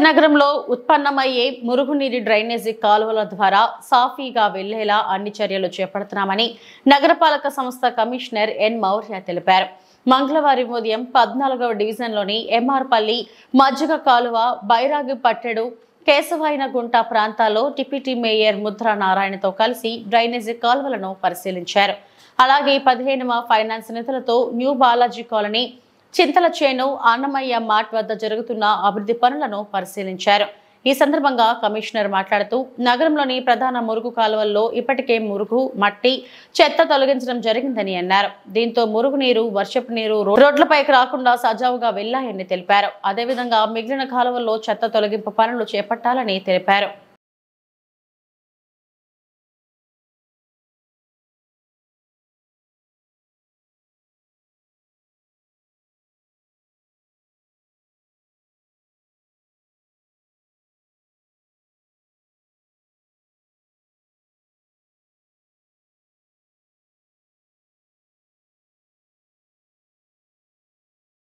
నగరంలో ఉత్పన్నమయ్యే మురుగునీటి డ్రైనేజీ కాలువల ద్వారా సాఫీగా వెళ్లేలా అన్ని చర్యలు చేపడుతున్నామని నగరపాలక సంస్థ కమిషనర్ ఎన్ మౌర్య తెలిపారు మంగళవారం ఉదయం పద్నాలుగవ డివిజన్లోని ఎంఆర్పల్లి మజ్జిగ కాలువ బైరాగి పట్టెడు కేశవాయనగుంట ప్రాంతాల్లో డిప్యూటీ మేయర్ ముద్రా నారాయణతో కలిసి డ్రైనేజీ కాలువలను పరిశీలించారు అలాగే పదిహేనవ ఫైనాన్స్ నిధులతో న్యూ బాలాజీ కాలనీ చింతల చేను అన్నమయ్య మార్ట్ వద్ద జరుగుతున్న అభివృద్ధి పనులను పరిశీలించారు ఈ సందర్భంగా కమిషనర్ మాట్లాడుతూ నగరంలోని ప్రధాన మురుగు కాలువల్లో ఇప్పటికే మురుగు మట్టి చెత్త తొలగించడం జరిగిందని అన్నారు దీంతో మురుగునీరు వర్షపు నీరు రో- రోడ్లపైకి రాకుండా సజావుగా వెళ్లాయని తెలిపారు అదేవిధంగా మిగిలిన కాలువల్లో చెత్త తొలగింపు పనులు చేపట్టాలని తెలిపారు